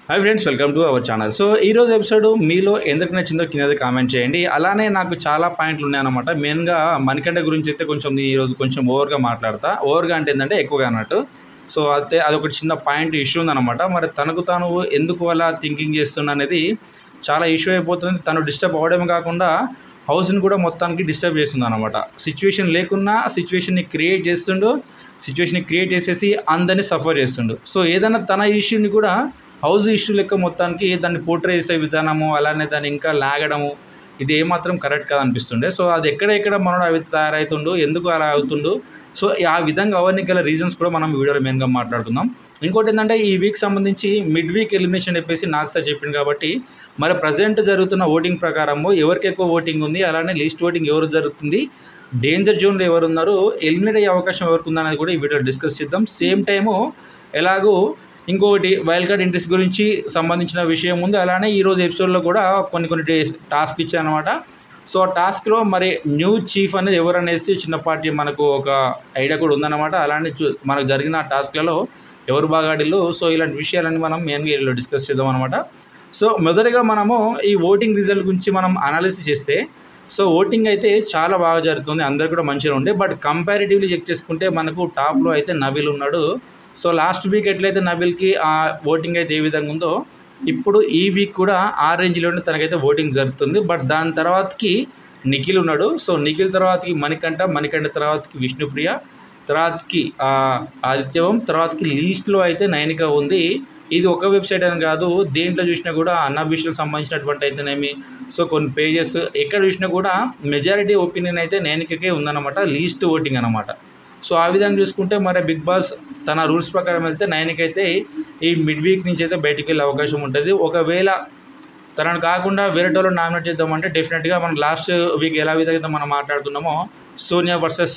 hi friends welcome to our channel so ఈ రోజు episode మీలో ఎందుకు నచ్చిందో కింద కామెంట్ చేయండి అలానే నాకు చాలా పాయింట్లు ఉన్నాయన్నమాట మెయిన్గా మణికంఠ గురించి అయితే కొంచెం ఈరోజు కొంచెం ఓవర్గా మాట్లాడతా ఓవర్గా అంటే ఏంటంటే ఎక్కువగా అన్నట్టు సో అయితే అదొక చిన్న పాయింట్ ఇష్యూ ఉందన్నమాట మరి తనకు తాను ఎందుకు అలా థింకింగ్ చేస్తున్నా అనేది చాలా ఇష్యూ అయిపోతుంది తను డిస్టర్బ్ అవ్వడమే కాకుండా హౌస్ని కూడా మొత్తానికి డిస్టర్బ్ చేస్తుంది అనమాట సిచ్యువేషన్ లేకున్నా సిచ్యువేషన్ని క్రియేట్ చేస్తుండు సిచ్యువేషన్ని క్రియేట్ చేసేసి అందరినీ సఫర్ చేస్తుండు సో ఏదైనా తన ఇష్యూని కూడా హౌస్ ఇష్యూ లెక్క మొత్తానికి దాన్ని పోర్ట్రే చేసే విధానము అలానే దాన్ని ఇంకా లాగడము ఇది ఏమాత్రం కరెక్ట్ కాదు అనిపిస్తుండే సో అది ఎక్కడ ఎక్కడ మనోడు అవి తయారవుతుండు ఎందుకు అలా అవుతుండు సో ఆ విధంగా అవన్నీ గల రీజన్స్ కూడా మనం వీడియోలో మెయిన్గా మాట్లాడుకుందాం ఇంకోటి ఏంటంటే ఈ వీక్ సంబంధించి మిడ్ వీక్ ఎలిమినేషన్ చెప్పేసి నాకు సార్ చెప్పింది కాబట్టి మరి ప్రజెంట్ జరుగుతున్న ఓటింగ్ ప్రకారము ఎవరికి ఎక్కువ ఓటింగ్ ఉంది అలానే లీస్ట్ ఓటింగ్ ఎవరు జరుగుతుంది డేంజర్ జోన్లో ఎవరు ఉన్నారు ఎలిమినేట్ అయ్యే అవకాశం ఎవరికి ఉందనేది కూడా ఈ వీడియో డిస్కస్ చేద్దాం సేమ్ టైము ఎలాగో ఇంకొకటి వైల్డ్ కార్డ్ ఇంట్రెస్ట్ గురించి సంబంధించిన విషయం ఉంది అలానే ఈరోజు ఎపిసోడ్లో కూడా కొన్ని కొన్ని టాస్క్ ఇచ్చానమాట సో ఆ టాస్క్లో మరి న్యూ చీఫ్ అనేది ఎవరు అనేసి చిన్నపాటి మనకు ఒక ఐడియా కూడా ఉందన్నమాట అలానే చూ మనకు జరిగిన టాస్క్లలో ఎవరు బాగా ఆడిల్లు సో ఇలాంటి విషయాలన్నీ మనం మెయిన్గా వీళ్ళు డిస్కస్ చేద్దాం అనమాట సో మొదటిగా మనము ఈ ఓటింగ్ రిజల్ట్ గురించి మనం అనాలిసిస్ చేస్తే సో ఓటింగ్ అయితే చాలా బాగా జరుగుతుంది అందరు కూడా మంచిగా ఉండే బట్ కంపారిటివ్లీ చెక్ చేసుకుంటే మనకు టాప్లో అయితే నవీల్ ఉన్నాడు సో లాస్ట్ వీక్ ఎట్లయితే నబిల్కి ఆ ఓటింగ్ అయితే ఏ విధంగా ఉందో ఇప్పుడు ఈ వీక్ కూడా ఆ రేంజ్లోనే తనకైతే ఓటింగ్ జరుగుతుంది బట్ దాని తర్వాతకి నిఖిల్ ఉన్నాడు సో నిఖిల్ తర్వాతకి మణికంఠ మణికంఠ తర్వాతకి విష్ణుప్రియ తర్వాతకి ఆదిత్యవం తర్వాతకి లీస్ట్లో అయితే నైనిక ఉంది ఇది ఒక వెబ్సైట్ అని కాదు దేంట్లో చూసినా కూడా అన్నభిషులకు సంబంధించినటువంటి అయితేనేమి సో కొన్ని పేజెస్ ఎక్కడ చూసినా కూడా మెజారిటీ ఒపీనియన్ అయితే నైనికకే ఉందన్నమాట లీస్ట్ ఓటింగ్ అనమాట సో ఆ విధంగా చూసుకుంటే మరి బిగ్ బాస్ తన రూల్స్ ప్రకారం వెళ్తే నైన్కి అయితే ఈ మిడ్ వీక్ నుంచి అయితే బయటికి వెళ్ళే అవకాశం ఉంటుంది ఒకవేళ తనను కాకుండా వేరే వాళ్ళు నామినేట్ చేద్దామంటే డెఫినెట్గా మనం లాస్ట్ వీక్ ఎలా విధంగా మనం మాట్లాడుతున్నామో సోనియా వర్సెస్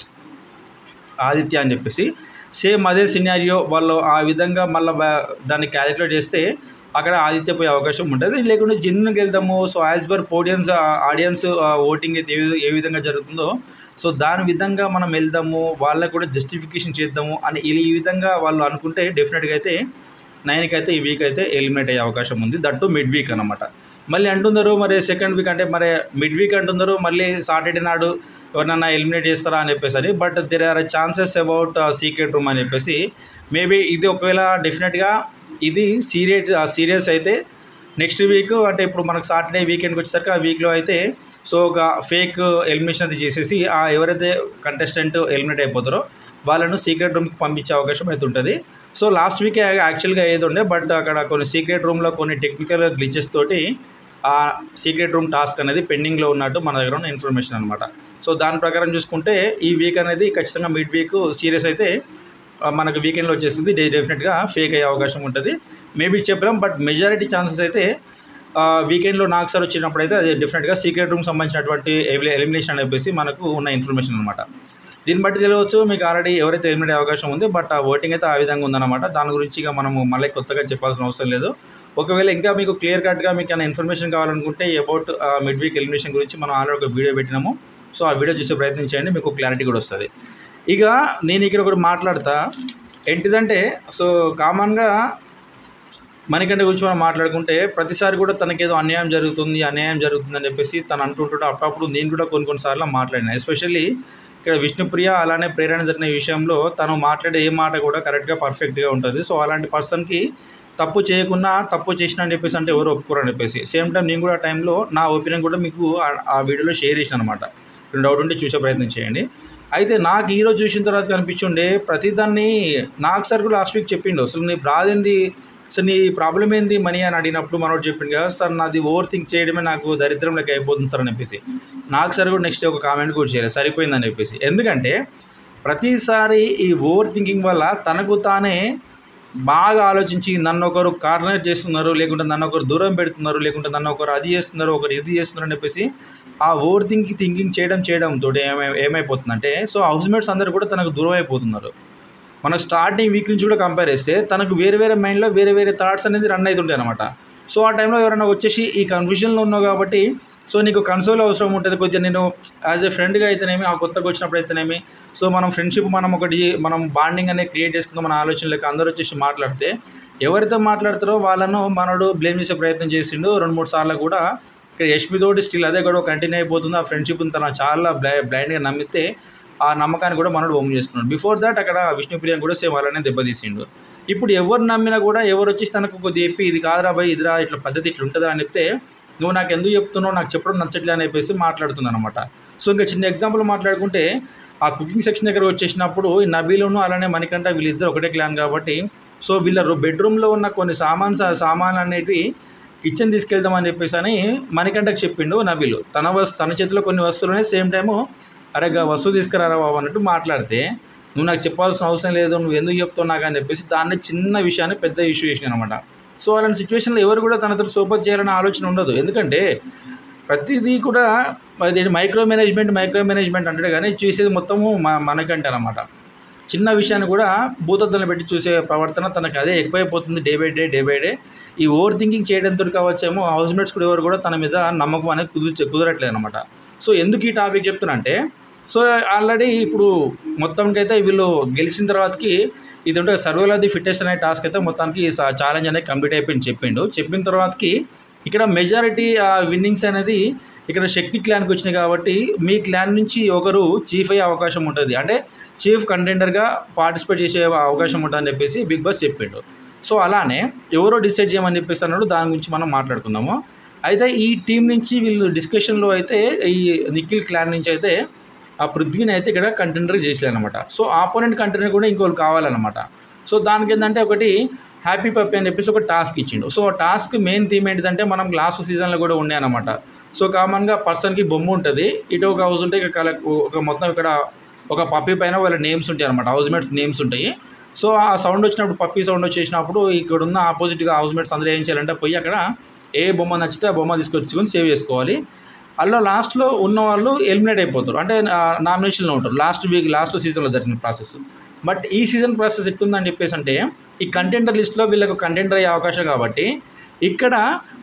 ఆదిత్య అని చెప్పేసి సేమ్ అదే సినారియో వాళ్ళు ఆ విధంగా మళ్ళీ దాన్ని క్యాలిక్యులేట్ చేస్తే అక్కడ ఆదిత్య పోయే అవకాశం ఉంటుంది లేకుంటే జిన్నుకి వెళ్దాము సో యాజ్ పర్ పోడియన్స్ ఆడియన్స్ ఓటింగ్ అయితే ఏ విధంగా జరుగుతుందో సో దాని విధంగా మనం వెళ్దాము వాళ్ళకు కూడా జస్టిఫికేషన్ చేద్దాము అని ఈ విధంగా వాళ్ళు అనుకుంటే డెఫినెట్గా అయితే నైన్కి అయితే ఈ వీక్ అయితే ఎలిమినేట్ అయ్యే అవకాశం ఉంది దట్టు మిడ్ వీక్ అనమాట మళ్ళీ అంటున్నారు మరి సెకండ్ వీక్ అంటే మరి మిడ్ వీక్ అంటున్నారు మళ్ళీ సాటర్డే నాడు ఎవరినన్నా ఎలిమినేట్ చేస్తారా అని చెప్పేసి అని but there are chances about secret room అని చెప్పేసి మేబీ ఇది ఒకవేళ డెఫినెట్గా ఇది సీరియస్ సీరియస్ అయితే నెక్స్ట్ వీక్ అంటే ఇప్పుడు మనకు సాటర్డే వీకెండ్కి వచ్చేసరికి ఆ వీక్లో అయితే సో ఒక ఫేక్ ఎలిమినేషన్ అది చేసేసి ఆ ఎవరైతే కంటెస్టెంట్ ఎలిమినేట్ అయిపోతారో వాళ్ళను సీక్రెట్ రూమ్కి పంపించే అవకాశం అయితే ఉంటుంది సో లాస్ట్ వీక్ యాక్చువల్గా ఏది ఉండే బట్ అక్కడ కొన్ని సీక్రెట్ రూమ్లో కొన్ని టెక్నికల్ గ్లిచెస్ తోటి ఆ సీక్రెట్ రూమ్ టాస్క్ అనేది పెండింగ్లో ఉన్నట్టు మన దగ్గర ఉన్న ఇన్ఫర్మేషన్ అనమాట సో దాని ప్రకారం చూసుకుంటే ఈ వీక్ అనేది ఖచ్చితంగా మిడ్ వీక్ సీరియస్ అయితే మనకు వీకెండ్లో వచ్చేసింది డెఫినెట్గా ఫేక్ అయ్యే అవకాశం ఉంటుంది మేబీ చెప్పలేం బట్ మెజారిటీ ఛాన్సెస్ అయితే వీకెండ్లో నాకు సార్ వచ్చినప్పుడు అయితే అది డెఫినెట్గా సీక్రెట్ రూమ్ సంబంధించినటువంటి ఎలిమినేషన్ అని చెప్పేసి మనకు ఉన్న ఇన్ఫర్మేషన్ అనమాట దీన్ని బట్టి తెలియవచ్చు మీకు ఆల్రెడీ ఎవరైతే ఎలిమినేట్ అవకాశం ఉంది బట్ ఆ ఓటింగ్ అయితే ఆ విధంగా ఉందన్నమాట దాని గురించి ఇక మనము మళ్ళీ కొత్తగా చెప్పాల్సిన అవసరం లేదు ఒకవేళ ఇంకా మీకు క్లియర్ కట్గా మీకు ఏమైనా ఇన్ఫర్మేషన్ కావాలనుకుంటే అబౌట్ మిడ్ వీక్ ఎలిమినేషన్ గురించి మనం ఆల్రెడీ ఒక వీడియో పెట్టినాము సో ఆ వీడియో చూసే ప్రయత్నం చేయండి మీకు క్లారిటీ కూడా వస్తుంది ఇక నేను ఇక్కడ ఒకటి మాట్లాడతా ఏంటిదంటే సో కామన్గా మనకంటే గురించి మనం మాట్లాడుకుంటే ప్రతిసారి కూడా తనకేదో అన్యాయం జరుగుతుంది అన్యాయం జరుగుతుంది అని చెప్పేసి తను అంటుంటాడు అప్పుడప్పుడు నేను కూడా కొన్ని కొన్నిసార్లు మాట్లాడినా ఎస్పెషల్లీ ఇక్కడ విష్ణుప్రియ అలానే ప్రేరణ జరిగిన విషయంలో తను మాట్లాడే ఏ మాట కూడా కరెక్ట్గా పర్ఫెక్ట్గా ఉంటుంది సో అలాంటి పర్సన్కి తప్పు చేయకుండా తప్పు చేసిన అని చెప్పేసి అంటే ఎవరు ఒప్పుకోరు అని చెప్పేసి సేమ్ టైం నేను కూడా ఆ టైంలో నా ఒపీనియన్ కూడా మీకు ఆ వీడియోలో షేర్ చేసిన అనమాట డౌట్ ఉంటే చూసే ప్రయత్నం చేయండి అయితే నాకు ఈరోజు చూసిన తర్వాత కనిపించుండే ప్రతిదాన్ని నాకు సార్ కూడా లాస్ట్ వీక్ చెప్పిండు అసలు నీ బాధ ఏంది సార్ నీ ప్రాబ్లం ఏంది మనీ అని అడిగినప్పుడు మనోడు చెప్పిండు కదా సార్ నాది ఓవర్ థింక్ చేయడమే నాకు దరిద్రం లెక్క అయిపోతుంది సార్ అని చెప్పేసి నాకు సార్ కూడా నెక్స్ట్ ఒక కామెంట్ కూడా చేయలేదు సరిపోయిందని చెప్పేసి ఎందుకంటే ప్రతిసారి ఈ ఓవర్ థింకింగ్ వల్ల తనకు తానే బాగా ఆలోచించి నన్ను ఒకరు కార్నర్ చేస్తున్నారు లేకుంటే నన్ను ఒకరు దూరం పెడుతున్నారు లేకుంటే నన్ను ఒకరు అది చేస్తున్నారు ఒకరు ఇది చేస్తున్నారు అని చెప్పేసి ఆ ఓవర్ థింకింగ్ థింకింగ్ చేయడం చేయడంతో ఏమై ఏమైపోతుందంటే సో హౌస్ మేట్స్ అందరూ కూడా తనకు దూరం అయిపోతున్నారు మన స్టార్టింగ్ వీక్ నుంచి కూడా కంపేర్ చేస్తే తనకు వేరే వేరే మైండ్లో వేరే వేరే థాట్స్ అనేది రన్ అవుతుంటాయి అనమాట సో ఆ టైంలో ఎవరైనా వచ్చేసి ఈ కన్ఫ్యూజన్లో ఉన్నావు కాబట్టి సో నీకు కన్సోల్ అవసరం ఉంటుంది కొద్దిగా నేను యాజ్ ఎ ఫ్రెండ్గా అయితేనేమి ఆ కొత్తగా వచ్చినప్పుడు అయితేనేమి సో మనం ఫ్రెండ్షిప్ మనం ఒకటి మనం బాండింగ్ అనేది క్రియేట్ చేసుకుందాం మన ఆలోచనలకు అందరూ వచ్చేసి మాట్లాడితే ఎవరితో మాట్లాడతారో వాళ్ళను మనడు బ్లేమ్ చేసే ప్రయత్నం చేసిండు రెండు మూడు సార్లు కూడా ఇక్కడ యష్మి తోటి స్టిల్ అదే గొడవ కంటిన్యూ అయిపోతుంది ఆ ఫ్రెండ్షిప్ తన చాలా బ్లై బ్లైండ్గా నమ్మితే ఆ నమ్మకాన్ని కూడా మనడు ఓమ్ చేసుకున్నాడు బిఫోర్ దాట్ అక్కడ విష్ణుప్రియం కూడా సేమ్ అలానే దెబ్బతీసిండు ఇప్పుడు ఎవరు నమ్మినా కూడా ఎవరు వచ్చి తనకు కొద్దిగా చెప్పి ఇది కాదురా భయ్ ఇదిరా ఇట్లా పద్ధతి ఇట్లా ఉంటుందా అని చెప్తే నువ్వు నాకు ఎందుకు చెప్తున్నావు నాకు చెప్పడం నచ్చట్లే అని చెప్పేసి మాట్లాడుతున్నాను అనమాట సో ఇంకా చిన్న ఎగ్జాంపుల్ మాట్లాడుకుంటే ఆ కుకింగ్ సెక్షన్ దగ్గర వచ్చేసినప్పుడు ఈ నబీలును అలానే మణికంఠ వీళ్ళిద్దరు ఒకటే క్లాన్ కాబట్టి సో వీళ్ళ బెడ్రూమ్లో ఉన్న కొన్ని సామాన్ సామాన్లు అనేటివి కిచెన్ తీసుకెళ్దామని చెప్పేసి అని మణికంఠకు చెప్పిండు నబీలు తన వస్తు తన చేతిలో కొన్ని వస్తువులు సేమ్ టైము అరే గా వస్తువు తీసుకురారా బాబు అన్నట్టు మాట్లాడితే నువ్వు నాకు చెప్పాల్సిన అవసరం లేదు నువ్వు ఎందుకు చెప్తావు నాకు అని చెప్పేసి దాన్ని చిన్న విషయాన్ని పెద్ద ఇష్యూ చేసిన అనమాట సో అలాంటి సిచ్యువేషన్లో ఎవరు కూడా తనతో సోపత్ చేయాలనే ఆలోచన ఉండదు ఎందుకంటే ప్రతిదీ కూడా అది మైక్రో మేనేజ్మెంట్ మైక్రో మేనేజ్మెంట్ అంటాడు కానీ చూసేది మొత్తము మ మనకంటే అనమాట చిన్న విషయాన్ని కూడా భూతద్దులను పెట్టి చూసే ప్రవర్తన తనకు అదే ఎక్కువైపోతుంది day by day day by day ఈ ఓవర్ థింకింగ్ చేయడంతో కావచ్చేమో హౌస్ మేట్స్ కూడా ఎవరు కూడా తన మీద నమ్మకం అనేది కుదిరి కుదరట్లేదు అనమాట సో ఎందుకు ఈ టాపిక్ చెప్తున్నా అంటే సో ఆల్రెడీ ఇప్పుడు మొత్తానికైతే వీళ్ళు గెలిచిన తర్వాతకి ఇది ఉంటే సర్వేలో ది ఫిట్నెస్ అనే టాస్క్ అయితే మొత్తానికి ఛాలెంజ్ అనేది కంప్లీట్ అయిపోయింది చెప్పిండు చెప్పిన తర్వాతకి ఇక్కడ మెజారిటీ విన్నింగ్స్ అనేది ఇక్కడ శక్తి క్లాన్కి వచ్చినాయి కాబట్టి మీ క్లాన్ నుంచి ఒకరు చీఫ్ అయ్యే అవకాశం ఉంటుంది అంటే చీఫ్ కంటెండర్గా పార్టిసిపేట్ చేసే అవకాశం ఉంటుందని చెప్పేసి బిగ్ బాస్ చెప్పిండు సో అలానే ఎవరో డిసైడ్ చేయమని చెప్పేసి అన్నాడు దాని గురించి మనం మాట్లాడుకుందాము అయితే ఈ టీం నుంచి వీళ్ళు డిస్కషన్లో అయితే ఈ నిఖిల్ క్లాన్ నుంచి అయితే ఆ పృథ్వీని అయితే ఇక్కడ కంటెండర్ చేసేయాలన్నమాట సో ఆపోనెంట్ కంటెండర్ కూడా ఇంకోళ్ళు కావాలన్నమాట సో దానికి ఏంటంటే ఒకటి హ్యాపీ పప్పి అని చెప్పేసి ఒక టాస్క్ ఇచ్చిండు సో టాస్క్ మెయిన్ థీమ్ ఏంటిదంటే మనం లాస్ట్ సీజన్లో కూడా ఉన్నాయన్నమాట సో కామన్గా పర్సన్కి బొమ్మ ఉంటుంది ఇటు ఒక హౌస్ ఉంటే ఇక్కడ ఒక మొత్తం ఇక్కడ ఒక పప్పి పైన వాళ్ళ నేమ్స్ ఉంటాయి అనమాట హౌస్ మేట్స్ నేమ్స్ ఉంటాయి సో ఆ సౌండ్ వచ్చినప్పుడు పప్పి సౌండ్ వచ్చేసినప్పుడు ఇక్కడ ఉన్న ఆపోజిట్గా హౌస్ మేట్స్ అందరూ ఏం చేయాలంటే పోయి అక్కడ ఏ బొమ్మ నచ్చితే ఆ బొమ్మ తీసుకొచ్చుకొని సేవ్ చేసుకోవాలి అలా లాస్ట్లో ఉన్న వాళ్ళు ఎలిమినేట్ అయిపోతారు అంటే నామినేషన్లో ఉంటారు లాస్ట్ వీక్ లాస్ట్ సీజన్లో జరిగిన ప్రాసెస్ బట్ ఈ సీజన్ ప్రాసెస్ ఎట్లుందని చెప్పేసి అంటే ఈ కంటెంటర్ లిస్ట్లో వీళ్ళకు కంటెంటర్ అయ్యే అవకాశం కాబట్టి ఇక్కడ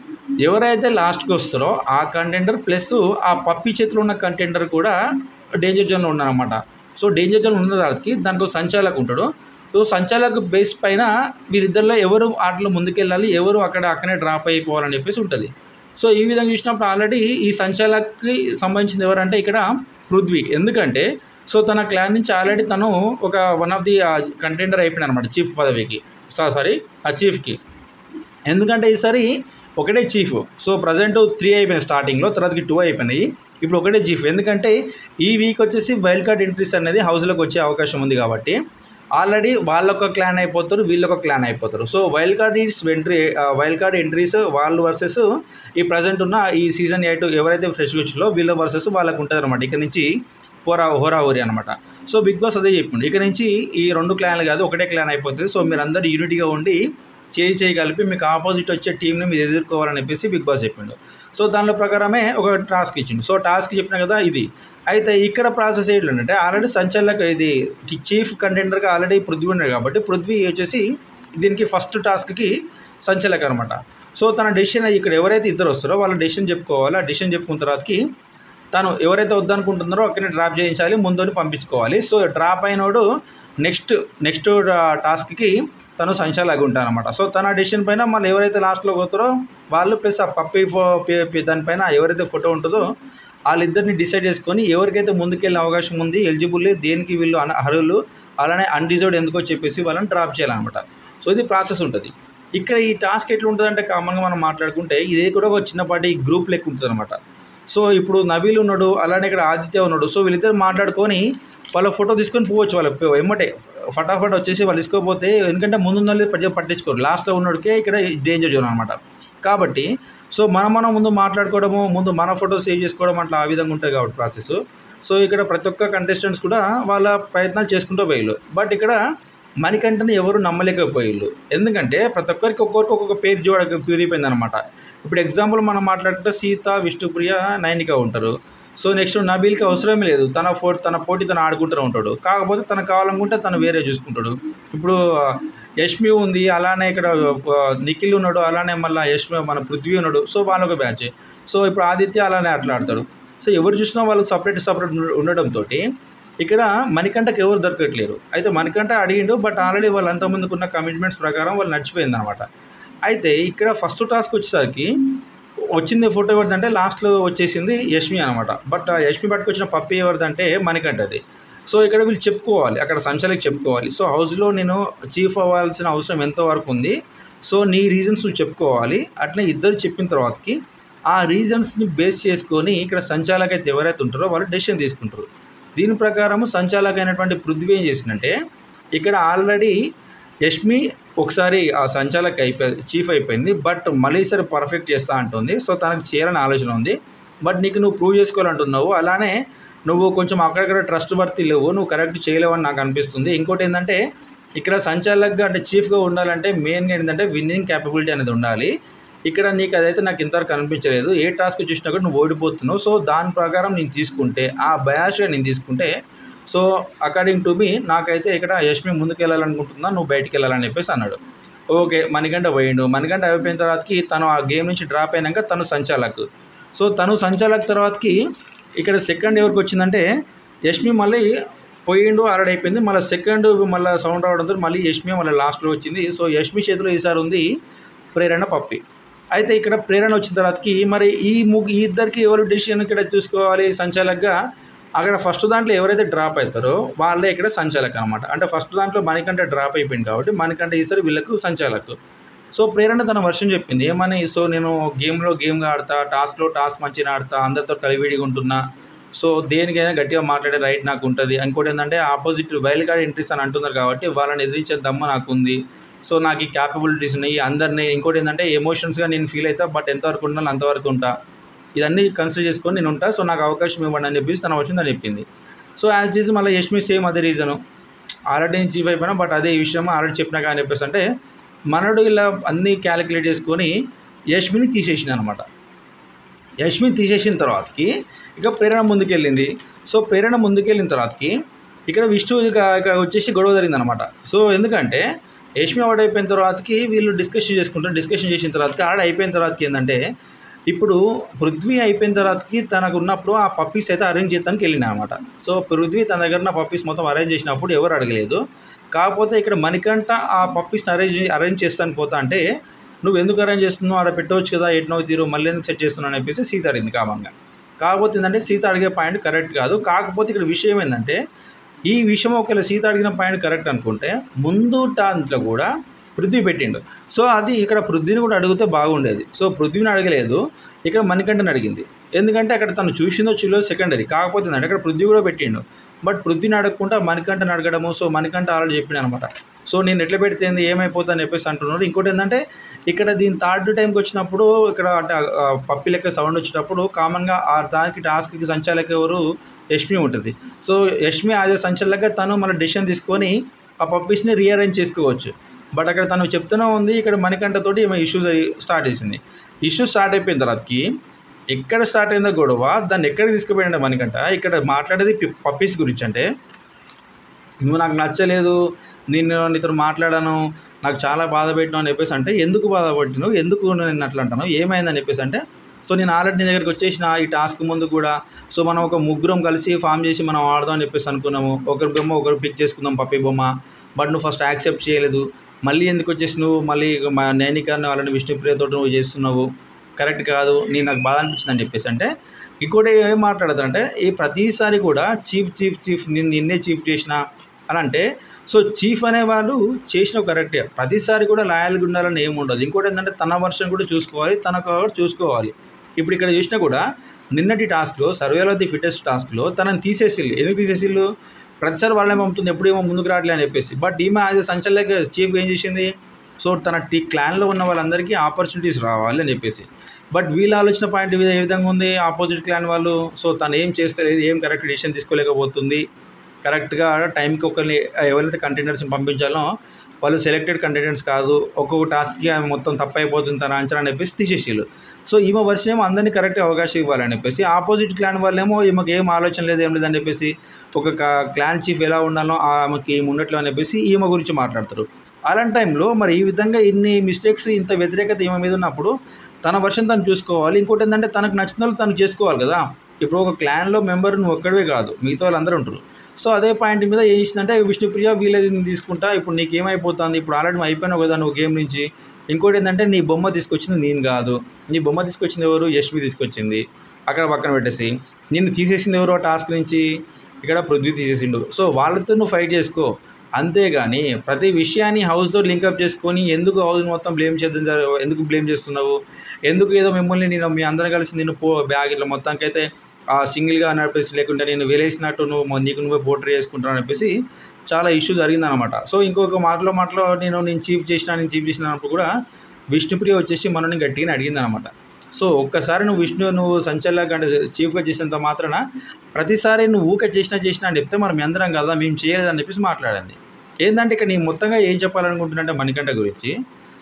ఎవరైతే లాస్ట్కి వస్తారో ఆ కంటెంటర్ ప్లస్ ఆ పప్పి చేతిలో ఉన్న కంటెంటర్ కూడా డేంజర్ జోన్లో ఉన్నారన్నమాట సో డేంజర్ జోన్ ఉన్న తర్వాతకి దాంట్లో సంచాలక్ ఉంటాడు సో సంచాలక్ బేస్ పైన వీరిద్దరిలో ఎవరు ఆటలో ముందుకెళ్ళాలి ఎవరు అక్కడ అక్కడే డ్రాప్ అయిపోవాలని చెప్పేసి ఉంటుంది సో ఈ విధంగా చూసినప్పుడు ఆల్రెడీ ఈ సంచాలక్కి సంబంధించింది ఎవరంటే ఇక్కడ పృథ్వీ ఎందుకంటే సో తన క్లాన్ నుంచి ఆల్రెడీ తను ఒక వన్ ఆఫ్ ది కంటెండర్ అయిపోయిన అనమాట చీఫ్ పదవికి సారీ ఆ చీఫ్కి ఎందుకంటే ఈసారి ఒకటే చీఫ్ సో ప్రజెంట్ త్రీ అయిపోయినాయి స్టార్టింగ్లో తర్వాతకి టూ అయిపోయినాయి ఇప్పుడు ఒకటే చీఫ్ ఎందుకంటే ఈ వీక్ వచ్చేసి వైల్డ్ కార్డ్ ఎంట్రీస్ అనేది హౌస్లోకి వచ్చే అవకాశం ఉంది కాబట్టి ఆల్రెడీ వాళ్ళొక క్లాన్ అయిపోతారు వీళ్ళొక క్లాన్ అయిపోతారు so wild card is entry wild card entries వాళ్ళు వర్సెస్ ఈ ప్రజెంట్ ఉన్న ఈ సీజన్ ఎయిట్ ఎవరైతే ఫ్రెష్ వచ్చిలో వీళ్ళ వర్సెస్ వాళ్ళకు ఉంటుంది అనమాట ఇక్కడ నుంచి పోరా హోరా హోరీ అనమాట సో బిగ్ బాస్ అదే చెప్పిండు ఇక నుంచి ఈ రెండు క్లాన్లు కాదు ఒకటే క్లాన్ అయిపోతుంది సో మీరు అందరు యూనిటీగా ఉండి చేయి చేయి కలిపి మీకు ఆపోజిట్ వచ్చే టీంని మీరు ఎదుర్కోవాలని చెప్పేసి బిగ్ బాస్ చెప్పిండు సో దానిలో ప్రకారమే ఒక టాస్క్ ఇచ్చిండు సో టాస్క్ చెప్పిన కదా ఇది అయితే ఇక్కడ ప్రాసెస్ ఏంటంటే ఆల్రెడీ సంచలక ఇది చీఫ్ కంటెండర్గా ఆల్రెడీ పృథ్వీ ఉన్నాడు కాబట్టి పృథ్వీ వచ్చేసి దీనికి ఫస్ట్ టాస్క్కి సంచలక అనమాట సో తన డెసిషన్ ఇక్కడ ఎవరైతే ఇద్దరు వస్తారో వాళ్ళ డెసిషన్ చెప్పుకోవాలి ఆ డెసిషన్ చెప్పుకున్న తర్వాతకి తను ఎవరైతే వద్దనుకుంటున్నారో అక్కడనే డ్రాప్ చేయించాలి ముందుని పంపించుకోవాలి సో డ్రాప్ అయినోడు నెక్స్ట్ నెక్స్ట్ టాస్క్కి తను సంచాలాగా ఉంటాను అనమాట సో తన డెసిషన్ పైన మళ్ళీ ఎవరైతే లాస్ట్లో పోతారో వాళ్ళు ప్లస్ ఆ పప్పి ఫో దానిపైన ఎవరైతే ఫోటో ఉంటుందో వాళ్ళిద్దరిని డిసైడ్ చేసుకొని ఎవరికైతే ముందుకెళ్ళే అవకాశం ఉంది ఎలిజిబుల్ దేనికి వీళ్ళు అన అర్హులు అలానే అన్డిజర్వ్డ్ ఎందుకో చెప్పేసి వాళ్ళని డ్రాప్ చేయాలన్నమాట సో ఇది ప్రాసెస్ ఉంటుంది ఇక్కడ ఈ టాస్క్ ఎట్లా ఉంటుందంటే కామన్గా మనం మాట్లాడుకుంటే ఇదే కూడా ఒక చిన్నపాటి గ్రూప్ లెక్క ఉంటుంది అనమాట సో ఇప్పుడు నవీల్ ఉన్నాడు అలానే ఇక్కడ ఆదిత్య ఉన్నాడు సో వీళ్ళిద్దరు మాట్లాడుకొని వాళ్ళ ఫోటో తీసుకొని పోవచ్చు వాళ్ళ ఎమ్మటే ఫటాఫట్ వచ్చేసి వాళ్ళు తీసుకోపోతే ఎందుకంటే ముందు వాళ్ళు పట్టి పట్టించుకోరు లాస్ట్లో ఉన్నోడికే ఇక్కడ డేంజర్ జోన్ అనమాట కాబట్టి సో మనం మనం ముందు మాట్లాడుకోవడము ముందు మన ఫోటో సేవ్ చేసుకోవడం అట్లా ఆ విధంగా ఉంటుంది కాబట్టి ప్రాసెస్ సో ఇక్కడ ప్రతి ఒక్క కంటెస్టెంట్స్ కూడా వాళ్ళ ప్రయత్నాలు చేసుకుంటూ పోయిళ్ళు బట్ ఇక్కడ మణికంఠని ఎవరు నమ్మలేకపోయిళ్ళు ఎందుకంటే ప్రతి ఒక్కరికి ఒక్కొక్కరికి ఒక్కొక్క పేరు చూడ కుదిరిపోయింది అనమాట ఇప్పుడు ఎగ్జాంపుల్ మనం మాట్లాడుకుంటే సీత విష్ణుప్రియ నైనిక ఉంటారు సో నెక్స్ట్ నబీల్కి అవసరమే లేదు తన ఫో తన పోటీ తను ఆడుకుంటూ ఉంటాడు కాకపోతే తనకు కావాలనుకుంటే తను వేరే చూసుకుంటాడు ఇప్పుడు యష్మి ఉంది అలానే ఇక్కడ ఆ, నిఖిల్ ఉన్నాడు అలానే మళ్ళీ యష్మి మన పృథ్వీ ఉన్నాడు సో వాళ్ళొక బ్యాచ్ సో ఇప్పుడు ఆదిత్య అలానే అట్లా ఆడతాడు సో ఎవరు చూసినా వాళ్ళు సపరేట్ సపరేట్ ఉండడంతో ఇక్కడ మణికంటకి ఎవరు దొరకట్లేరు అయితే మణికంట అడిగిండు బట్ ఆల్రెడీ వాళ్ళు అంతమందికి ఉన్న కమిట్మెంట్స్ ప్రకారం వాళ్ళు నడిచిపోయింది అనమాట అయితే ఇక్కడ ఫస్ట్ టాస్క్ వచ్చేసరికి వచ్చింది ఫోటో ఎవరిదంటే లాస్ట్లో వచ్చేసింది యష్మి అనమాట బట్ ఆ యష్మి పట్టుకొచ్చిన పప్పి ఎవరిదంటే మణికంటది సో ఇక్కడ వీళ్ళు చెప్పుకోవాలి అక్కడ సంచాలకి చెప్పుకోవాలి సో హౌస్లో నేను చీఫ్ అవ్వాల్సిన అవసరం ఎంతవరకు ఉంది సో నీ రీజన్స్ నువ్వు చెప్పుకోవాలి అట్లా ఇద్దరు చెప్పిన తర్వాతకి ఆ రీజన్స్ని బేస్ చేసుకొని ఇక్కడ సంచాలక అయితే ఎవరైతే ఉంటారో వాళ్ళు డెసిషన్ తీసుకుంటారు దీని ప్రకారం సంచాలక అయినటువంటి పృథ్వీ ఏం చేసిందంటే ఇక్కడ ఆల్రెడీ యష్మి ఒకసారి ఆ సంచాలక అయిపోయి చీఫ్ అయిపోయింది బట్ మళ్ళీ సరే పర్ఫెక్ట్ చేస్తా అంటుంది సో తనకు చేయాలని ఆలోచన ఉంది బట్ నీకు నువ్వు ప్రూవ్ చేసుకోవాలంటున్నావు అలానే నువ్వు కొంచెం అక్కడక్కడ ట్రస్ట్ వర్తి లేవు నువ్వు కరెక్ట్ చేయలేవని నాకు అనిపిస్తుంది ఇంకోటి ఏంటంటే ఇక్కడ సంచాలకుగా అంటే చీఫ్గా ఉండాలంటే మెయిన్గా ఏంటంటే విన్నింగ్ క్యాపబిలిటీ అనేది ఉండాలి ఇక్కడ నీకు అదైతే నాకు ఇంతవరకు కనిపించలేదు ఏ టాస్క్ చూసినా కూడా నువ్వు ఓడిపోతున్నావు సో దాని ప్రకారం నేను తీసుకుంటే ఆ బయాస్గా నేను తీసుకుంటే సో అకార్డింగ్ టు మీ నాకైతే ఇక్కడ యష్మి ముందుకు వెళ్ళాలనుకుంటున్నా నువ్వు బయటికి వెళ్ళాలని చెప్పేసి అన్నాడు ఓకే మణిగంట పోయిండు మణిగంట అయిపోయిన తర్వాతకి తను ఆ గేమ్ నుంచి డ్రాప్ అయినాక తను సంచాలక్ సో తను సంచాలక్ తర్వాతకి ఇక్కడ సెకండ్ ఎవరికి వచ్చిందంటే యష్మి మళ్ళీ పోయిండు ఆల్రెడీ అయిపోయింది మళ్ళీ సెకండ్ మళ్ళీ సౌండ్ రావడంతో మళ్ళీ యష్మి మళ్ళీ లాస్ట్లో వచ్చింది సో యష్మి చేతిలో ఈసారి ఉంది ప్రేరణ పప్పి అయితే ఇక్కడ ప్రేరణ వచ్చిన తర్వాతకి మరి ఈ ముగ్గు ఈ ఇద్దరికి ఎవరు డెసిషన్ ఇక్కడ చూసుకోవాలి సంచాలకగా అక్కడ ఫస్ట్ దాంట్లో ఎవరైతే డ్రాప్ అవుతారో వాళ్ళే ఇక్కడ సంచాలక్ అనమాట అంటే ఫస్ట్ దాంట్లో మణికంట డ్రాప్ అయిపోయింది కాబట్టి మణికంట ఈసారి వీళ్ళకు సంచాలక్ సో ప్రేరణ తన వర్షం చెప్పింది ఏమని సో నేను గేమ్లో గేమ్గా ఆడతా టాస్క్లో టాస్క్ మంచిగా ఆడతా అందరితో కలివిడిగా ఉంటున్నా సో దేనికైనా గట్టిగా మాట్లాడే రైట్ నాకు ఉంటుంది ఇంకోటి ఏంటంటే ఆపోజిట్ వైల్డ్ కార్డ్ ఎంట్రీస్ అని అంటున్నారు కాబట్టి వాళ్ళని ఎదిరించే దమ్మ నాకు ఉంది సో నాకు ఈ క్యాపబిలిటీస్ ఉన్నాయి అందరినీ ఇంకోటి ఏంటంటే ఎమోషన్స్గా నేను ఫీల్ అవుతా బట్ ఎంతవరకు ఉండాలి అంతవరకు ఉంటా ఇదన్నీ కన్సిడర్ చేసుకొని నేను ఉంటా సో నాకు అవకాశం ఇవ్వండి అని చెప్పేసి తన వచ్చిందని చెప్పింది సో యాజ్ ఈజ్ మళ్ళీ యష్మి సేమ్ అదే రీజను ఆల్రెడీ నేను చీఫ్ అయిపోయినా బట్ అదే విషయం ఆల్రెడీ చెప్పినా కానీ చెప్పేసి అంటే మనడు ఇలా అన్నీ క్యాలిక్యులేట్ చేసుకొని యష్మిని తీసేసిన అనమాట యష్మిని తీసేసిన తర్వాతకి ఇక ప్రేరణ ముందుకెళ్ళింది సో ప్రేరణ ముందుకెళ్ళిన తర్వాతకి ఇక్కడ విష్ణు ఇక ఇక వచ్చేసి గొడవ జరిగిందనమాట సో ఎందుకంటే యష్మి అవుట్ అయిపోయిన తర్వాతకి వీళ్ళు డిస్కషన్ చేసుకుంటారు డిస్కషన్ చేసిన తర్వాతకి ఆడ అయిపోయిన తర్వాతకి ఏంటంటే ఇప్పుడు పృథ్వీ అయిపోయిన తర్వాతకి తనకు ఉన్నప్పుడు ఆ పప్పీస్ అయితే అరేంజ్ చేస్తానికి వెళ్ళినా అనమాట సో పృథ్వీ తన దగ్గర ఉన్న పప్పీస్ మొత్తం అరేంజ్ చేసినప్పుడు ఎవరు అడగలేదు కాకపోతే ఇక్కడ మణికంట ఆ పప్పీస్ని అరేంజ్ అరేంజ్ చేస్తాను పోతా అంటే నువ్వు ఎందుకు అరేంజ్ చేస్తున్నావు ఆడ పెట్టవచ్చు కదా ఎట్నో తీరు మళ్ళీ ఎందుకు సెట్ చేస్తున్నావు అని చెప్పేసి సీత అడిగింది కామంగా కాకపోతే ఏంటంటే సీత అడిగే పాయింట్ కరెక్ట్ కాదు కాకపోతే ఇక్కడ విషయం ఏంటంటే ఈ విషయం ఒకవేళ సీత అడిగిన పాయింట్ కరెక్ట్ అనుకుంటే ముందు టాంట్లో కూడా పృథ్వీ పెట్టిండు సో అది ఇక్కడ పృథ్వీని కూడా అడిగితే బాగుండేది సో పృథ్వీని అడగలేదు ఇక్కడ మణికంఠని అడిగింది ఎందుకంటే అక్కడ తను చూసిందో చూలో సెకండరీ కాకపోతే ఏంటంటే అక్కడ పృథ్వీ కూడా పెట్టిండు బట్ పృథ్వీని అడగకుండా మణికంఠని అడగడము సో మణికంఠ ఆల్రెడీ చెప్పిండు అనమాట సో నేను ఎట్లా పెడితే ఏంది ఏమైపోతా అని చెప్పేసి అంటున్నాడు ఇంకోటి ఏంటంటే ఇక్కడ దీని థర్డ్ టైంకి వచ్చినప్పుడు ఇక్కడ అంటే ఆ పప్పి లెక్క సౌండ్ వచ్చినప్పుడు కామన్గా ఆ దానికి టాస్క్కి సంచాలక ఎవరు యష్మి ఉంటుంది సో యష్మి యాజ్ ఎ సంచాలక తను మన డెసిషన్ తీసుకొని ఆ పప్పీస్ని రీఅరేంజ్ చేసుకోవచ్చు బట్ అక్కడ తను చెప్తూనే ఉంది ఇక్కడ మణికంఠతోటి ఏమో ఇష్యూ స్టార్ట్ చేసింది ఇష్యూ స్టార్ట్ అయిపోయిన తర్వాతకి ఎక్కడ స్టార్ట్ అయిందో గొడవ దాన్ని ఎక్కడికి తీసుకుపోయినా మణికంఠ ఇక్కడ మాట్లాడేది పి- పప్పీస్ గురించి అంటే నువ్వు నాకు నచ్చలేదు నేను నీతో మాట్లాడాను నాకు చాలా బాధ పెట్టినావు అని చెప్పేసి అంటే ఎందుకు బాధపట్టినావు ఎందుకు నేను అట్లా అంటాను ఏమైందని చెప్పేసి అంటే సో నేను ఆల్రెడీ నీ దగ్గరికి వచ్చేసిన ఈ టాస్క్ ముందు కూడా సో మనం ఒక ముగ్గురం కలిసి ఫామ్ చేసి మనం ఆడదాం అని చెప్పేసి అనుకున్నాము ఒకరి బొమ్మ ఒకరు పిక్ చేసుకుందాం పప్పి బొమ్మ బట్ నువ్వు ఫస్ట్ యాక్సెప్ట్ చేయలేదు మళ్ళీ ఎందుకు వచ్చేసి నువ్వు మళ్ళీ మా నైనికాన్ని వాళ్ళని విష్ణుప్రియతో నువ్వు చేస్తున్నావు కరెక్ట్ కాదు నేను నాకు బాధ అనిపించింది అని చెప్పేసి అంటే ఇంకోటి ఏం మాట్లాడతారంటే ఈ ప్రతిసారి కూడా చీఫ్ చీఫ్ చీఫ్ నేను నిన్నే చీఫ్ చేసిన అని అంటే సో చీఫ్ అనేవాళ్ళు చేసిన కరెక్టే ప్రతిసారి కూడా లాయల్గా ఉండాలని ఏమి ఉండదు ఇంకోటి ఏంటంటే తన వర్షన్ కూడా చూసుకోవాలి తనకు కూడా చూసుకోవాలి ఇప్పుడు ఇక్కడ చూసినా కూడా నిన్నటి టాస్క్లో సర్వేలో ది ఫిటెస్ట్ టాస్క్లో తనని తీసేసిల్లు ఎందుకు తీసేసిల్లు ప్రతిసారి వాళ్ళే పంపుతుంది ఎప్పుడేమో ముందుకు రావట్లే అని చెప్పేసి బట్ ఈమె యాజ్ సంచలేక చీఫ్ ఏం చేసింది సో తన టీ క్లాన్లో ఉన్న వాళ్ళందరికీ ఆపర్చునిటీస్ రావాలి అని చెప్పేసి బట్ వీళ్ళ ఆలోచన పాయింట్ ఏ విధంగా ఉంది ఆపోజిట్ క్లాన్ వాళ్ళు సో తను ఏం చేస్తలేదు ఏం కరెక్ట్ డిసిషన్ తీసుకోలేకపోతుంది కరెక్ట్గా టైంకి ఒకరిని ఎవరైతే కంటెండర్స్ని పంపించాలో వాళ్ళు సెలెక్టెడ్ కంటెండర్స్ కాదు ఒక్కొక్క టాస్క్కి ఆమె మొత్తం తప్పైపోతుంది తన అంచనా అని చెప్పేసి తీసేసిళ్ళు సో ఈమె వర్షన్ ఏమో అందరినీ కరెక్ట్గా అవకాశం ఇవ్వాలని చెప్పేసి ఆపోజిట్ క్లాన్ వాళ్ళేమో ఈమెకి ఏం ఆలోచన లేదు ఏం లేదని చెప్పేసి ఒక క్లాన్ చీఫ్ ఎలా ఉండాలో ఆమెకి ఈమె ఉన్నట్లు అని చెప్పేసి ఈమె గురించి మాట్లాడతారు అలాంటి టైంలో మరి ఈ విధంగా ఇన్ని మిస్టేక్స్ ఇంత వ్యతిరేకత ఈమె మీద ఉన్నప్పుడు తన వర్షం తను చూసుకోవాలి ఇంకోటి ఏంటంటే తనకు నచ్చిన వాళ్ళు తను చేసుకోవాలి కదా ఇప్పుడు ఒక క్లాన్లో మెంబర్ నువ్వు ఒక్కడే కాదు మిగతా వాళ్ళందరూ ఉంటారు సో అదే పాయింట్ మీద ఏం చేసిందంటే విష్ణుప్రియ వీళ్ళది నేను తీసుకుంటా ఇప్పుడు నీకు ఏమైపోతుంది ఇప్పుడు ఆల్రెడీ నువ్వు అయిపోయినావు కదా నువ్వు గేమ్ నుంచి ఇంకోటి ఏంటంటే నీ బొమ్మ తీసుకొచ్చింది నేను కాదు నీ బొమ్మ తీసుకొచ్చింది ఎవరు యష్మి తీసుకొచ్చింది అక్కడ పక్కన పెట్టేసి నిన్ను తీసేసింది ఎవరు ఆ టాస్క్ నుంచి ఇక్కడ పృథ్వీ తీసేసిండు సో వాళ్ళతో నువ్వు ఫైట్ చేసుకో అంతేగాని ప్రతి విషయాన్ని హౌస్తో లింకప్ చేసుకొని ఎందుకు హౌస్ మొత్తం బ్లేమ్ చేద్దాం జర- ఎందుకు బ్లేమ్ చేస్తున్నావు ఎందుకు ఏదో మిమ్మల్ని నేను మీ అందరం కలిసి నేను పో బ్యాగ్ ఇట్లా మొత్తానికైతే ఆ సింగిల్గా నడిపేసి లేకుంటే నేను వేలేసినట్టు నువ్వు మొ- నీకు నువ్వే పోర్ట్రీ చేసుకుంటావు అని చెప్పేసి చాలా ఇష్యూ జరిగిందనమాట సో ఇంకొక మాటలో మాటలో నేను నేను చీఫ్ చేసిన నేను చీఫ్ చేసిన అన్నప్పుడు కూడా విష్ణుప్రియ వచ్చేసి మనల్ని గట్టిగా అడిగింది అనమాట సో ఒక్కసారి నువ్వు విష్ణు నువ్వు సంచలక అంటే చీఫ్గా చేసినంత మాత్రాన ప్రతిసారి నువ్వు ఊక చేసినా చేసినా అని చెప్తే మనం అందరం కదా మేము చేయలేదని చెప్పేసి మాట్లాడండి ఏంటంటే ఇక్కడ నేను మొత్తంగా ఏం చెప్పాలనుకుంటున్నానంటే మణికంఠ గురించి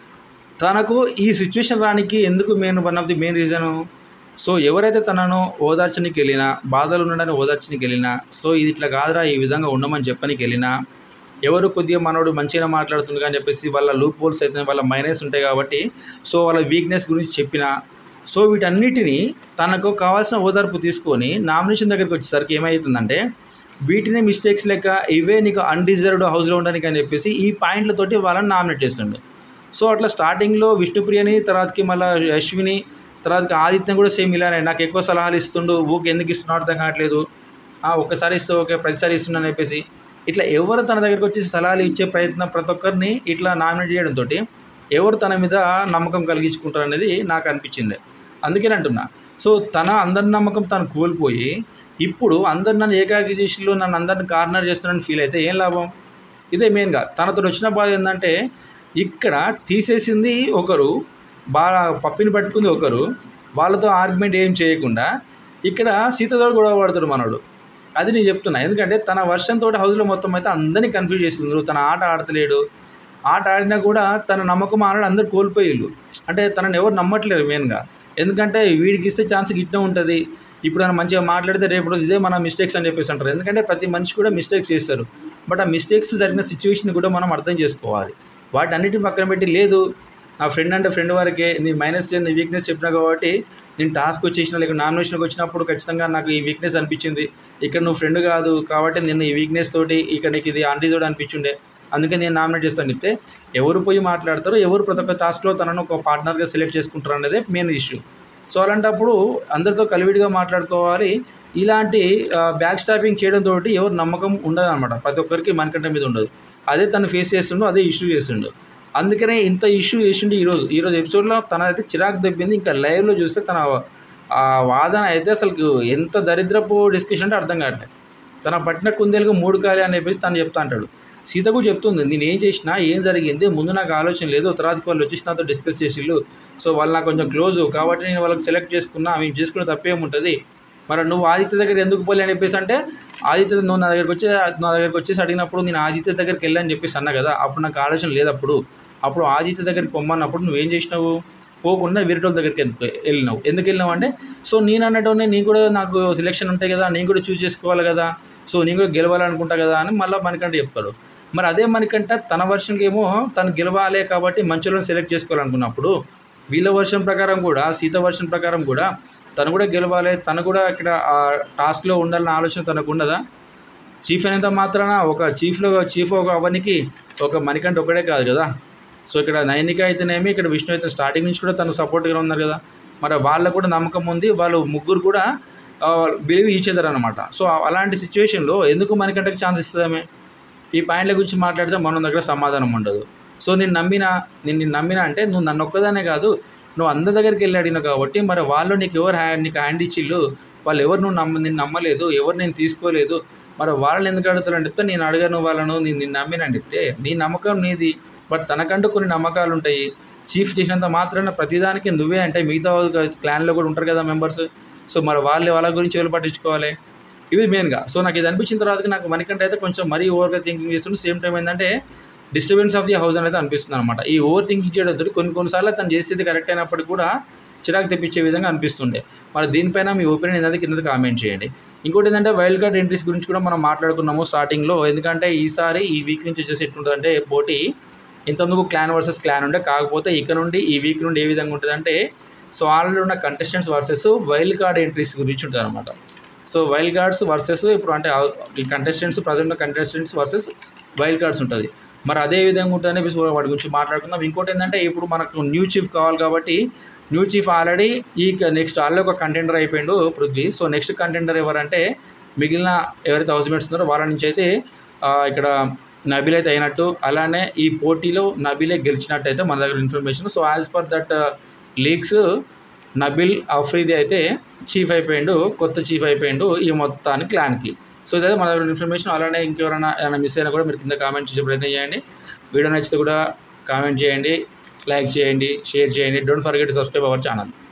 తనకు ఈ సిచ్యువేషన్ రానికి ఎందుకు main one of the main reason so ఎవరైతే తనను ఓదార్చనికి వెళ్ళినా బాధలు ఉండడానికి ఓదార్చనికి వెళ్ళినా సో ఇది ఇట్లా కాదురా ఈ విధంగా ఉండమని చెప్పనికి వెళ్ళినా ఎవరు కొద్దిగా మనోడు మంచిగా మాట్లాడుతుంది అని చెప్పేసి వాళ్ళ లూప్ హోల్స్ అయితే వాళ్ళ మైనస్ ఉంటాయి కాబట్టి సో వాళ్ళ వీక్నెస్ గురించి చెప్పిన సో వీటన్నిటిని తనకు కావాల్సిన ఓదార్పు తీసుకొని నామినేషన్ దగ్గరికి వచ్చేసరికి ఏమవుతుందంటే వీటిని మిస్టేక్స్ లెక్క ఇవే నీకు అన్డిజర్వ్డ్ హౌస్లో ఉండడానికి అని చెప్పేసి ఈ పాయింట్లతోటి వాళ్ళని నామినేట్ చేస్తుండే సో అట్లా స్టార్టింగ్లో విష్ణుప్రియని తర్వాతకి మళ్ళీ యశ్విని తర్వాతకి ఆదిత్యం కూడా సేమ్ ఇలానే నాకు ఎక్కువ సలహాలు ఇస్తుండు ఊకి ఎందుకు ఇస్తున్నాడు అర్థం కావట్లేదు ఆ, ఒక్కసారి ఇస్తే ఓకే ప్రతిసారి ఇస్తున్నా అని చెప్పేసి ఇట్లా ఎవరు తన దగ్గరికి వచ్చేసి సలహాలు ఇచ్చే ప్రయత్నం ప్రతి ఒక్కరిని ఇట్లా నామినేట్ చేయడంతో ఎవరు తన మీద నమ్మకం కలిగించుకుంటారు అనేది నాకు అనిపించింది అందుకని అంటున్నా సో తన అందరి నమ్మకం తను కోల్పోయి ఇప్పుడు అందరు నన్ను ఏకాకి చేసిలో నన్ను అందరిని కార్నర్ చేస్తున్నారని ఫీల్ అయితే ఏం లాభం ఇదే మెయిన్గా తనతో వచ్చిన బాధ ఏంటంటే ఇక్కడ తీసేసింది ఒకరు బాగా పప్పిని పట్టుకుంది ఒకరు వాళ్ళతో ఆర్గ్యుమెంట్ ఏం చేయకుండా ఇక్కడ సీతతో గొడవ పడతాడు మనోడు అది నేను చెప్తున్నా ఎందుకంటే తన వర్షంతో హౌస్లో మొత్తం అయితే అందరినీ కన్ఫ్యూజ్ చేస్తున్నారు తన ఆట ఆడతలేడు ఆట ఆడినా కూడా తన నమ్మకం ఆనాడు అందరు కోల్పోయిళ్ళు అంటే తనని ఎవరు నమ్మట్లేరు మెయిన్గా ఎందుకంటే వీడికి ఇస్తే ఛాన్స్ గిట్టే ఉంటుంది ఇప్పుడు ఆయన మంచిగా మాట్లాడితే రేపు రోజు ఇదే మన మిస్టేక్స్ అని చెప్పేసి అంటారు ఎందుకంటే ప్రతి మనిషి కూడా మిస్టేక్స్ చేస్తారు బట్ ఆ మిస్టేక్స్ జరిగిన సిచ్యువేషన్ కూడా మనం అర్థం చేసుకోవాలి వాటి అన్నిటిని పక్కన పెట్టి లేదు నా ఫ్రెండ్ అంటే ఫ్రెండ్ వరకే నీ మైనస్ నీ వీక్నెస్ చెప్పినా కాబట్టి నేను టాస్క్ వచ్చేసిన లేక నామినేషన్కి వచ్చినప్పుడు ఖచ్చితంగా నాకు ఈ వీక్నెస్ అనిపించింది ఇక్కడ నువ్వు ఫ్రెండ్ కాదు కాబట్టి నేను ఈ వీక్నెస్ తోటి ఇక నీకు ఇది ఆంటీతోటి అనిపించుండే అందుకే నేను నామినేట్ చేస్తాను చెప్తే ఎవరు పోయి మాట్లాడతారో ఎవరు ప్రతి ఒక్క టాస్క్లో తనను ఒక పార్ట్నర్గా సెలెక్ట్ చేసుకుంటారు అనేది మెయిన్ ఇష్యూ సో అలాంటప్పుడు అందరితో కలివిడిగా మాట్లాడుకోవాలి ఇలాంటి బ్యాక్ స్టాపింగ్ చేయడం తోటి ఎవరు నమ్మకం ఉండదు అనమాట ప్రతి ఒక్కరికి మనకంటే మీద ఉండదు అదే తను ఫేస్ చేస్తుండో అదే ఇష్యూ చేస్తుండో అందుకనే ఇంత ఇష్యూ చేసిండు ఈరోజు ఈరోజు ఎపిసోడ్లో తన అయితే చిరాకు దెబ్బింది ఇంకా లైవ్లో చూస్తే తన ఆ వాదన అయితే అసలు ఎంత దరిద్రపు డిస్కషన్ అంటే అర్థం కావట్లేదు తన పట్టిన కుందేలుగా మూడు కాలే అని చెప్పేసి తను చెప్తా అంటాడు సీత కూడా చెప్తుంది నేను ఏం చేసినా ఏం జరిగింది ముందు నాకు ఆలోచన లేదు తర్వాతకి వాళ్ళు వచ్చేసి నాతో డిస్కస్ చేసిళ్ళు సో వాళ్ళు నాకు కొంచెం క్లోజ్ కాబట్టి నేను వాళ్ళకి సెలెక్ట్ చేసుకున్నా మేము చేసుకున్న తప్పేముంటుంది మరి నువ్వు ఆదిత్య దగ్గర ఎందుకు పోలే అని చెప్పేసి అంటే ఆదిత్య నువ్వు నా దగ్గరికి వచ్చి నా దగ్గరికి వచ్చేసి అడిగినప్పుడు నేను ఆదిత్య దగ్గరికి వెళ్ళని చెప్పేసి అన్నా కదా అప్పుడు నాకు ఆలోచన లేదు అప్పుడు అప్పుడు ఆదిత్య దగ్గరికి పొమ్మన్నప్పుడు నువ్వేం చేసినావు పోకుండా వేరేటోళ్ళ దగ్గరికి ఎందుకు వెళ్ళినావు ఎందుకు వెళ్ళినావు అంటే సో నేను అన్నట్టునే నేను కూడా నాకు సెలెక్షన్ ఉంటాయి కదా నేను కూడా చూస్ చేసుకోవాలి కదా సో నేను కూడా గెలవాలనుకుంటా కదా అని మళ్ళీ మనకంటే చెప్తాడు మరి అదే మనకంట తన వర్షన్కి ఏమో తను గెలవాలి కాబట్టి మంచులను సెలెక్ట్ చేసుకోవాలనుకున్నప్పుడు వీళ్ళ వర్షన్ ప్రకారం కూడా సీత వర్షన్ ప్రకారం కూడా తను కూడా గెలవాలి తను కూడా ఇక్కడ ఆ టాస్క్లో ఉండాలన్న ఆలోచన తనకు ఉండదా చీఫ్ అనేంత మాత్రాన ఒక చీఫ్లో చీఫ్ ఒక అవనికి ఒక మణికంఠ ఒకడే కాదు కదా సో ఇక్కడ నైనిక అయితేనేమి ఇక్కడ విష్ణు అయితే స్టార్టింగ్ నుంచి కూడా తను సపోర్ట్గా ఉన్నారు కదా మరి వాళ్ళకు కూడా నమ్మకం ఉంది వాళ్ళు ముగ్గురు కూడా బిలీవ్ ఈచ్ అదర్ అనమాట సో అలాంటి సిచ్యువేషన్లో ఎందుకు మణికంఠకి ఛాన్స్ ఇస్తుందామే ఈ పాయింట్ల గురించి మాట్లాడితే మన దగ్గర సమాధానం ఉండదు సో నేను నమ్మినా నేను నిన్ను నమ్మినా అంటే నువ్వు నన్ను ఒక్కదానే కాదు నువ్వు అందరి దగ్గరికి వెళ్ళి అడిగినావు కాబట్టి మరి వాళ్ళు నీకు ఎవరు హ్యాండ్ నీకు హ్యాండ్ ఇచ్చిళ్ళు వాళ్ళు ఎవరు నువ్వు నమ్మ నేను నమ్మలేదు ఎవరు నేను తీసుకోలేదు మరి వాళ్ళని ఎందుకు అడుగుతారని చెప్తే నేను అడగను వాళ్ళను నేను నిన్ను నమ్మినని చెప్తే నీ నమ్మకం నీది బట్ తనకంటూ కొన్ని నమ్మకాలు ఉంటాయి చీఫ్ చేసినంత మాత్రాన ప్రతిదానికి నువ్వే అంటే మిగతా క్లాన్లో కూడా ఉంటారు కదా మెంబర్స్ సో మరి వాళ్ళు వాళ్ళ గురించి ఎవరు పట్టించుకోవాలి ఇవి మెయిన్గా సో నాకు ఇది అనిపించిన తర్వాత నాకు మనకంటే అయితే కొంచెం మరీ ఓవర్గా థింకింగ్ చేస్తుంటే సేమ్ టైం ఏంటంటే డిస్టర్బెన్స్ ఆఫ్ ది హౌస్ అనేది అనిపిస్తుంది అనమాట ఈ ఓవర్ థింకింగ్ చేయడంతో కొన్ని కొన్నిసార్లు తను చేసేది కరెక్ట్ అయినప్పటికీ కూడా చిరాకు తెప్పించే విధంగా అనిపిస్తుండే మరి దీనిపైన మీ ఒపీనియన్ ఏంటంటే కింద కామెంట్ చేయండి ఇంకోటి ఏంటంటే వైల్డ్ కార్డ్ ఎంట్రీస్ గురించి కూడా మనం మాట్లాడుకున్నాము స్టార్టింగ్లో ఎందుకంటే ఈసారి ఈ వీక్ నుంచి వచ్చేసి ఎట్లుంటుందంటే పోటీ ఇంతకుముందు క్లాన్ వర్సెస్ క్లాన్ ఉండే కాకపోతే ఇక నుండి ఈ వీక్ నుండి ఏ విధంగా ఉంటుందంటే సో ఆల్రెడీ ఉన్న contestants versus wild card entries గురించి ఉంటుంది అనమాట సో వైల్డ్ కార్డ్స్ వర్సెస్ ఇప్పుడు అంటే ఆ- ఈ contestants present contestants versus wild cards ఉంటుంది మరి అదే విధంగా ఉంటుందని చెప్పేసి వాటి గురించి మాట్లాడుకుందాం ఇంకోటి ఏంటంటే ఇప్పుడు మనకు న్యూ చీఫ్ కావాలి కాబట్టి న్యూ చీఫ్ ఆల్రెడీ ఈ నెక్స్ట్ ఆల్రెడీ ఒక కంటెండర్ అయిపోయిండు పృథ్వీ సో నెక్స్ట్ కంటెండర్ ఎవరంటే మిగిలిన ఎవరైతే హౌస్మేట్స్ ఉన్నారో వాళ్ళ నుంచి అయితే ఆ, ఇక్కడ నబీల్ అయితే అయినట్టు అలానే ఈ పోటీలో నబీలే గెలిచినట్టు అయితే మన దగ్గర information so as per that leagues Nabeel Afridi అయితే చీఫ్ అయిపోయిండు కొత్త చీఫ్ అయిపోయిండు ఈ మొత్తానికి క్లాన్కి సో ఇదైతే మన దగ్గర ఇన్ఫర్మేషన్ అలానే ఇంకెవరైనా ఏమైనా మిస్ అయినా కూడా మీరు కింద కామెంట్ చేసే ప్రయత్నం చేయండి వీడియో నచ్చితే కూడా కామెంట్ చేయండి లైక్ చేయండి షేర్ చేయండి don't forget subscribe our channel